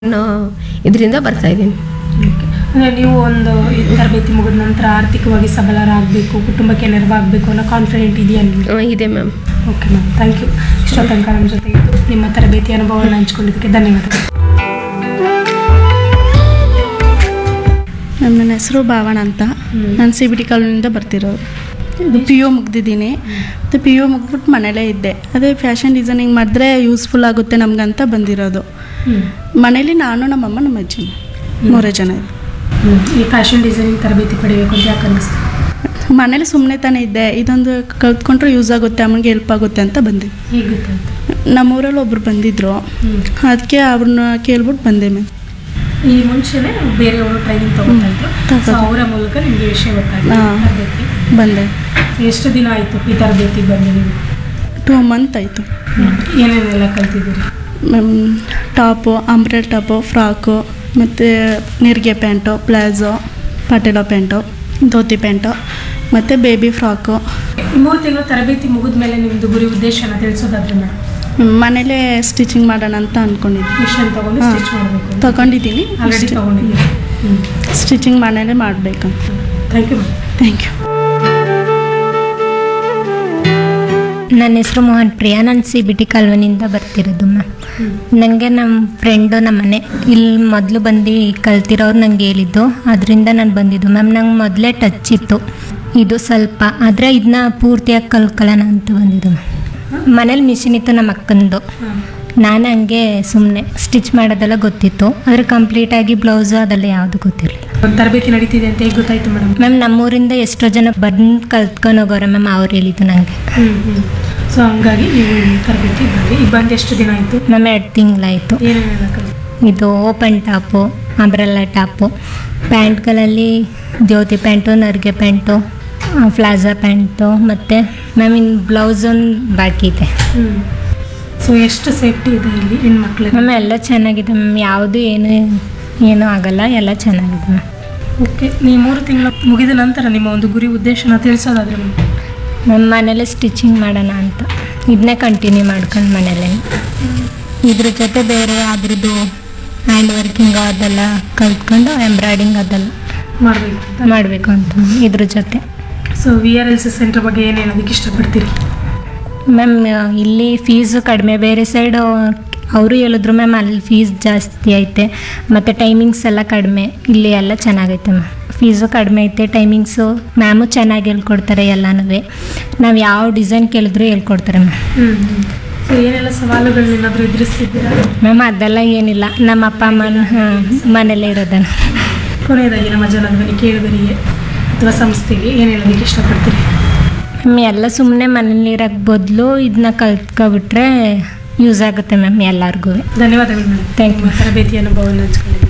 ಇದರಿಂದ ಬರ್ತಾ ಇದ್ದೀನಿ ಅಂದರೆ ನೀವು ಒಂದು ಈ ತರಬೇತಿ ಮುಗಿದ ನಂತರ ಆರ್ಥಿಕವಾಗಿ ಸಬಲರಾಗಬೇಕು ಕುಟುಂಬಕ್ಕೆ ನೆರವಾಗಬೇಕು ಅನ್ನೋ ಕಾನ್ಫಿಡೆಂಟ್ ಇದೆಯಾ ನಿಮಗೆ ಇದೆ ma'am okay ma'am thank you ಇಷ್ಟೋ ತನಕ ನಮ್ಮ ಜೊತೆ ಇದ್ದು ನಿಮ್ಮ ತರಬೇತಿ ಅನುಭವವನ್ನು ಹಂಚ್ಕೊಂಡಿದ್ದಕ್ಕೆ ಧನ್ಯವಾದಗಳು ನನ್ನ ಹೆಸರು ಭಾವನ ಅಂತ ನಾನು ಸಿ ಬಿ ಟಿ ಕಾಲೋನಿಯಿಂದ ಬರ್ತಿರೋದು ಪಿ ಯು ಮುಗ್ದಿದ್ದೀನಿ ಮತ್ತು ಪಿ ಯು ಮುಗ್ಬಿಟ್ಟು ಮನೇಲೇ ಇದ್ದೆ ಅದೇ ಫ್ಯಾಷನ್ ಡಿಸೈನಿಂಗ್ ಮಾಡಿದ್ರೆ ಯೂಸ್ಫುಲ್ ಆಗುತ್ತೆ ನಮಗಂತ ಬಂದಿರೋದು ಮನೇಲಿ ನಾನು ನಮ್ಮಮ್ಮ ನಮ್ಮ ಅಜ್ಜಿ ಮೂರೇ ಜನ ಇದ್ದೆ ಈ ಫ್ಯಾಷನ್ ಡಿಸೈನಿಂಗ್ ತರಬೇತಿ ಪಡಿಬೇಕು ಅಂತ ಯಾಕೆ ಅನ್ನಿಸ್ತು ಮನೇಲಿ ಸುಮ್ಮನೆ ತಾನೇ ಇದ್ದೆ ಇದೊಂದು ಕಲ್ತ್ಕೊಂಡ್ರೆ ಯೂಸ್ ಆಗುತ್ತೆ ಅಮ್ಮನಿಗೆ ಹೆಲ್ಪ್ ಆಗುತ್ತೆ ಅಂತ ಬಂದೆ ಹೇಗೆ ಗೊತ್ತಾಯ್ತು ನಮ್ಮೂರಲ್ಲಿ ಒಬ್ರು ಬಂದಿದ್ರು ಅದಕ್ಕೆ ಅವ್ರನ್ನ ಕೇಳ್ಬಿಟ್ಟು ಬಂದೆ ಮ್ಯಾಮ್ ಈ ಮುಂಚೆನೆ ಬೇರೆಯವರು ಟ್ರೈನಿಂಗ್ ತಗೊಳ್ತಾ ಇದ್ರು ತಗೊಳ್ತಾ. ಸೊ ಅವರ ಮೂಲಕ ನಿಮಗೆ ವಿಷಯ ಗೊತ್ತಾಯ್ತು ಹಾ. ತರಬೇತಿ ಬಂದೆ So, ಎಷ್ಟು ದಿನ ಆಯಿತು ಈ ತರಬೇತಿ ಬಂದು ನೀವು ಟೂ ಮಂತ್ ಆಯಿತು ಏನೇನೆಲ್ಲ ಕಲ್ತಿದ್ದೀರಿ ma'am top umbrella top frock ಮತ್ತು ನೆರಿಗೆ ಪ್ಯಾಂಟು ಪ್ಲಾಜೋ ಪಟೇಲೋ ಪ್ಯಾಂಟು ಧೋತಿ ಪ್ಯಾಂಟು ಮತ್ತು ಬೇಬಿ ಫ್ರಾಕು ಈ ಮೂರು ತಿಂಗಳು ತರಬೇತಿ ಮುಗಿದ ಮೇಲೆ ನಿಮ್ಮದು ಗುರಿ ಉದ್ದೇಶನ ತಿಳಿಸೋದಾದ್ರೆ ಮೇಡಮ್ ಮನೇಲೇ ಸ್ಟಿಚಿಂಗ್ ಮಾಡೋಣ ಅಂತ ಅಂದ್ಕೊಂಡಿದ್ದೀನಿ ಮಿಷನ್ ತಗೊಂಡು ಹಾ. ಸ್ಟಿಚ್ ಮಾಡಬೇಕು ತಗೊಂಡಿದ್ದೀನಿ ಆಲ್ರೆಡಿ ತಗೊಂಡಿದ್ದೀರಿ ಸ್ಟಿಚಿಂಗ್ ಮನೇಲೇ ಮಾಡಬೇಕಂತ thank you ma'am thank you ನನ್ನ ಹೆಸರು ಮೋಹನ್ ಪ್ರಿಯಾ ನಾನು ಸಿ ಬಿ ಟಿ ಕಾಲ್ವನಿಂದ ಬರ್ತಿರೋದು ಮ್ಯಾಮ್ ನನಗೆ ನಮ್ಮ ಫ್ರೆಂಡು ನಮ್ಮ ಮನೆ ಇಲ್ಲಿ ಮೊದಲು ಬಂದು ಕಲ್ತಿರೋರು ನಂಗೆ ಹೇಳಿದ್ದು ಅದರಿಂದ ನಾನು ಬಂದಿದ್ದು ಮ್ಯಾಮ್ ನಂಗೆ ಮೊದಲೇ ಟಚ್ ಇತ್ತು ಇದು ಸ್ವಲ್ಪ ಆದರೆ ಇದನ್ನ ಪೂರ್ತಿಯಾಗಿ ಕಲ್ಕೊಳ್ಳೋಣ ಅಂತ ಬಂದಿದ್ದು ಮ್ಯಾಮ್ ಮನೇಲಿ ಮಿಷಿನ್ ಇತ್ತು ನಮ್ಮ ಅಕ್ಕಂದು ನಾನು ಹಂಗೆ ಸುಮ್ಮನೆ ಸ್ಟಿಚ್ ಮಾಡೋದೆಲ್ಲ ಗೊತ್ತಿತ್ತು ಆದರೆ ಕಂಪ್ಲೀಟಾಗಿ ಬ್ಲೌಸು ಅದೆಲ್ಲ ಯಾವುದು ಗೊತ್ತಿರಲಿಲ್ಲ ಒಂದು ತರಬೇತಿ ನಡೀತಿದೆ ಅಂತ ಹೇಗೆ ಗೊತ್ತಾಯ್ತು ಮೇಡಮ್ ಮ್ಯಾಮ್ ನಮ್ಮೂರಿಂದ ಎಷ್ಟೋ ಜನ ಬಂದು ಕಲ್ತ್ಕೊಂಡು ಹೋಗೋರೆ ಮ್ಯಾಮ್ ಅವ್ರು ಹೇಳಿದ್ದು ನನಗೆ ಸೊ ಹಂಗಾಗಿ ನೀವು ಈ ತರಬೇತಿ ಬಂದು ಈಗ ಬಂದು ಎಷ್ಟು ದಿನ ಆಯಿತು ಮ್ಯಾಮ್ ಎರಡು ತಿಂಗಳಾಯಿತು ಏನೇನೆಲ್ಲ ಕಲಿತು ಇದು ಓಪನ್ ಟಾಪು ಅಂಬ್ರೆಲ್ಲ ಟಾಪು ಪ್ಯಾಂಟ್ಗಳಲ್ಲಿ ಜ್ಯೋತಿ ಪ್ಯಾಂಟು ನರ್ಗೆ ಪ್ಯಾಂಟು ಫ್ಲಾಜಾ ಪ್ಯಾಂಟು ಮತ್ತು ಮ್ಯಾಮ್ ಇನ್ನು ಬ್ಲೌಸ್ ಒಂದು ಬಾಕಿ ಇದೆ ಸೊ ಎಷ್ಟು ಸೇಫ್ಟಿ ಇದೆ ಇಲ್ಲಿ ಹೆಣ್ಮಕ್ಳಿಗೆ ಮ್ಯಾಮ್ ಎಲ್ಲ ಚೆನ್ನಾಗಿದೆ ಮ್ಯಾಮ್ ಯಾವುದು ಏನು ಏನೂ ಆಗಲ್ಲ ಎಲ್ಲ ಚೆನ್ನಾಗಿದೆ ಮ್ಯಾಮ್ ಓಕೆ ನೀವು ಮೂರು ತಿಂಗಳ ಮುಗಿದ ನಂತರ ನಿಮ್ಮ ಒಂದು ಗುರಿ ಉದ್ದೇಶನ ತಿಳಿಸೋದಾದ್ರೆ ಮೇಡಮ್ ನಮ್ಮ ಮನೇಲೆ ಸ್ಟಿಚಿಂಗ್ ಮಾಡೋಣ ಅಂತ ಇದನ್ನೇ ಕಂಟಿನ್ಯೂ ಮಾಡ್ಕೊಂಡು ಮನೇಲೆ ಇದ್ರ ಜೊತೆ ಬೇರೆ ಅದ್ರದ್ದು ಹ್ಯಾಂಡ್ ವರ್ಕಿಂಗ್ ಅದೆಲ್ಲ ಕಲ್ತ್ಕೊಂಡು ಎಂಬ್ರಾಯ್ಡಿಂಗ್ ಅದೆಲ್ಲ ಮಾಡಬೇಕು ಅಂತ ಮಾಡಬೇಕು ಅಂತ ಇದ್ರ ಜೊತೆ so V R L C centre ಬಗ್ಗೆ ಏನು ಹೇಳೋದಕ್ಕೆ ಇಷ್ಟಪಡ್ತೀರಿ ಮ್ಯಾಮ್ ಇಲ್ಲಿ ಫೀಸು ಕಡಿಮೆ ಬೇರೆ ಸೈಡು ಅವರು ಹೇಳಿದ್ರು ಮ್ಯಾಮ್ ಅಲ್ಲಿ ಫೀಸ್ ಜಾಸ್ತಿ ಐತೆ ಮತ್ತು ಟೈಮಿಂಗ್ಸ್ ಎಲ್ಲ ಕಡಿಮೆ ಇಲ್ಲಿ ಎಲ್ಲ ಚೆನ್ನಾಗೈತೆ ಮ್ಯಾಮ್ ಫೀಸು ಕಡಿಮೆ ಐತೆ ಟೈಮಿಂಗ್ಸು ಮ್ಯಾಮು ಚೆನ್ನಾಗಿ ಹೇಳ್ಕೊಡ್ತಾರೆ ಎಲ್ಲನೂ ನಾವು ಯಾವ ಡಿಸೈನ್ ಕೇಳಿದ್ರು ಹೇಳ್ಕೊಡ್ತಾರೆ ಮ್ಯಾಮ್ ಸೊ ಏನೆಲ್ಲ ಸವಾಲುಗಳನ್ನ ಏನಾದರೂ ಎದುರಿಸ್ತಿದ್ದೀರಾ ಮ್ಯಾಮ್ ಅದೆಲ್ಲ ಏನಿಲ್ಲ ನಮ್ಮ ಅಪ್ಪ ಅಮ್ಮನ ಹಾಂ ಮನೇಲೇ ಇರೋದನ್ನು ಕೊನೆಯದಾಗಿ ನಮ್ಮ ಜನಧ್ವನಿ ಕೇಳುಗರಿಗೆ ಅಥವಾ ಸಂಸ್ಥೆಗೆ ಏನು ಹೇಳೋದಕ್ಕೆ ಇಷ್ಟಪಡ್ತೀರಿ ಮ್ಯಾಮ್ ಎಲ್ಲ ಸುಮ್ಮನೆ ಮನೇಲಿ ಇರೋಕ್ಕೆ ಬದಲು ಇದನ್ನ ಕಲ್ತ್ಕೊಬಿಟ್ರೆ ಯೂಸ್ ಆಗುತ್ತೆ ಮ್ಯಾಮ್ ಎಲ್ಲರಿಗೂ ಧನ್ಯವಾದಗಳು ಮೇಡಮ್ Thank you. ನಿಮ್ಮ ತರಬೇತಿ ಅನುಭವವನ್ನು ಹಂಚ್ಕೊಳ್ಳಿ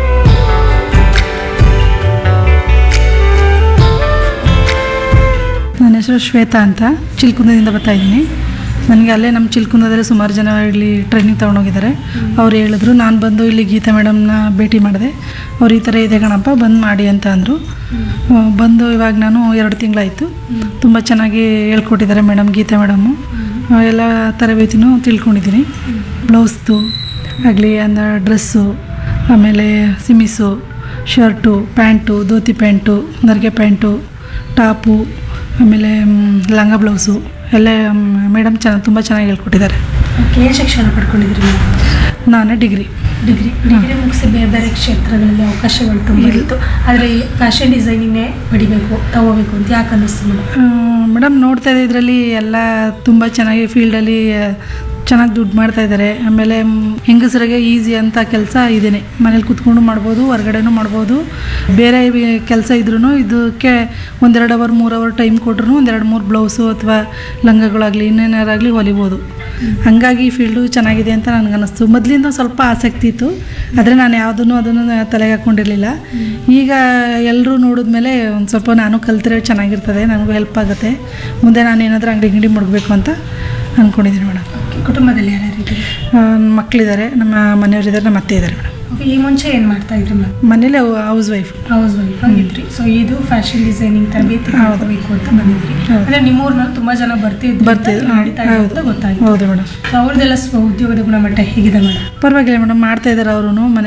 ನನ್ನ ಹೆಸರು ಶ್ವೇತಾ ಅಂತ ಚಿಲ್ಕುಂದದಿಂದ ಬರ್ತಾ ಇದ್ದೀನಿ ನನಗೆ ಅಲ್ಲೇ ನಮ್ಮ ಚಿಲ್ಕುಂದದಲ್ಲಿ ಸುಮಾರು ಜನ ಇಲ್ಲಿ ಟ್ರೈನಿಂಗ್ ತೊಗೊಂಡೋಗಿದ್ದಾರೆ ಅವ್ರು ಹೇಳಿದ್ರು ನಾನು ಬಂದು ಇಲ್ಲಿ ಗೀತಾ ಮೇಡಮ್ನ ಭೇಟಿ ಮಾಡಿದೆ ಅವ್ರು ಈ ಥರ ಇದೆ ಕಣಪ್ಪ ಬಂದು ಮಾಡಿ ಅಂತ ಅಂದರು ಬಂದು ಇವಾಗ ನಾನು ಎರಡು ತಿಂಗಳಾಯಿತು ತುಂಬ ಚೆನ್ನಾಗಿ ಹೇಳ್ಕೊಟ್ಟಿದ್ದಾರೆ ಮೇಡಮ್ ಗೀತಾ ಮೇಡಮ್ಮು ಎಲ್ಲ ತರಬೇತಿನೂ ತಿಳ್ಕೊಂಡಿದ್ದೀನಿ ಬ್ಲೌಸ್ದು ಆಗಲಿ ಅಂದ್ರೆ ಡ್ರೆಸ್ಸು ಆಮೇಲೆ ಸಿಮಿಸು ಶರ್ಟು ಪ್ಯಾಂಟು ಧೋತಿ ಪ್ಯಾಂಟು ನರ್ಗೆ ಪ್ಯಾಂಟು ಟಾಪು ಆಮೇಲೆ ಮ್, ಲಂಗ ಬ್ಲೌಸು ಎಲ್ಲ ಮೇಡಮ್ ಚೆನ್ನಾಗಿ ತುಂಬ ಚೆನ್ನಾಗಿ ಹೇಳ್ಕೊಟ್ಟಿದ್ದಾರೆ ಓಕೆ ಏನು ಶಿಕ್ಷಣ ಪಡ್ಕೊಂಡಿದ್ರಿ ಮೇಡಮ್ ನಾನು ಡಿಗ್ರಿ ಡಿಗ್ರಿ ಡಿಗ್ರಿ ಮುಗಿಸಿ ಬೇರೆ ಬೇರೆ ಕ್ಷೇತ್ರಗಳಲ್ಲಿ ಅವಕಾಶಗಳು ತುಂಬ ಇತ್ತು ಆದರೆ ಫ್ಯಾಷನ್ ಡಿಸೈನಿಂಗೇ ಪಡಿಬೇಕು ತಗೋಬೇಕು ಅಂತ ಯಾಕೆ ಅನ್ನಿಸ್ತು ಮೇಡಮ್ ಮೇಡಮ್ ನೋಡ್ತಾ ಇದ್ದೆ ಇದರಲ್ಲಿ ಎಲ್ಲ ತುಂಬ ಚೆನ್ನಾಗಿ ಫೀಲ್ಡಲ್ಲಿ ಚೆನ್ನಾಗಿ ದುಡ್ಡು ಮಾಡ್ತಾ ಇದ್ದಾರೆ ಆಮೇಲೆ ಮ್, ಹೆಂಗಸರಿಗೆ ಈಸಿ ಅಂತ ಕೆಲಸ ಇದೇನೆ ಮನೇಲಿ ಕೂತ್ಕೊಂಡು ಮಾಡ್ಬೋದು ಹೊರಗಡೆನೂ ಮಾಡ್ಬೋದು ಬೇರೆ ಕೆಲಸ ಇದ್ರೂ ಇದಕ್ಕೆ ಒಂದೆರಡು ಅವರ್ ಮೂರು ಅವರ್ ಟೈಮ್ ಕೊಟ್ರು ಒಂದೆರಡು ಮೂರು ಬ್ಲೌಸು ಅಥವಾ ಲಂಗಗಳಾಗಲಿ ಇನ್ನೇನಾರಾಗಲಿ ಹೊಲಿಬೋದು ಹಾಗಾಗಿ ಈ ಫೀಲ್ಡು ಚೆನ್ನಾಗಿದೆ ಅಂತ ನನಗೆ ಅನ್ನಿಸ್ತು ಮೊದಲಿಂದ ಸ್ವಲ್ಪ ಆಸಕ್ತಿ ಇತ್ತು ಆದರೆ ನಾನು ಯಾವುದನ್ನು ಅದನ್ನು ತಲೆಗೆ ಹಾಕ್ಕೊಂಡಿರಲಿಲ್ಲ ಈಗ ಎಲ್ಲರೂ ನೋಡಿದ್ಮೇಲೆ ಒಂದು ಸ್ವಲ್ಪ ನಾನು ಕಲ್ತಿರೋ ಚೆನ್ನಾಗಿರ್ತದೆ ನನಗೂ ಹೆಲ್ಪ್ ಆಗುತ್ತೆ ಮುಂದೆ ನಾನು ಏನಾದರೂ ಅಂಗಡಿ ಗಿಂಡಿ ಮಾಡಬೇಕು ಅಂತ ಅಂದ್ಕೊಂಡಿದ್ದೀನಿ ಮೇಡಮ್ ಕುಟುಂಬದಲ್ಲಿ ಯಾರ್ಯಾರು ಇದ್ದೀರಿ ಮಕ್ಕಳಿದ್ದಾರೆ ನಮ್ಮ ಮನೆಯವರಿದ್ದಾರೆ ನಮ್ಮ ಅತ್ತೆ ಇದ್ದಾರೆ ಮೇಡಮ್ Okay, ಈ ಮುಂಚೆ ಏನು ಮಾಡ್ತಾ ಇದ್ರಿ ಮ್ಯಾಮ್ ಮನೇಲಿ ಹೌಸ್ ವೈಫ್ ಹೌಸ್ ವೈಫ್ ಆಗಿದ್ರಿ ಸೊ ಇದು ಫ್ಯಾಷನ್ ಡಿಸೈನಿಂಗ್ ತರಬೇತಿ ಹೌದು. ಮಾಡ್ಕೋಬೇಕು ಅಂತ ಬಂದಿದ್ರಿ ಹೌದು. ಅಂದ್ರೆ ನಿಮ್ಮೂರ್ನಲ್ಲಿ ತುಂಬಾ ಜನ ಬರ್ತಿದ್ರು ಬರ್ತಿದ್ರು ಅಂತ ನಡೀತಾ ಇದೆ ಅಂತ ಹೌದು ಗೊತ್ತಾಯ್ತು ಹೌದು ಮೇಡಮ್ ಸೊ ಅವ್ರದ್ದೆಲ್ಲ ಸ್ವ ಉದ್ಯೋಗದ ಗುಣಮಟ್ಟ ಹೇಗಿದೆ ಮೇಡಮ್ ಪರವಾಗಿಲ್ಲ ಮೇಡಮ್ ಮಾಡ್ತಾ ಇದ್ದಾರೆ ಅವರು ಮನೆ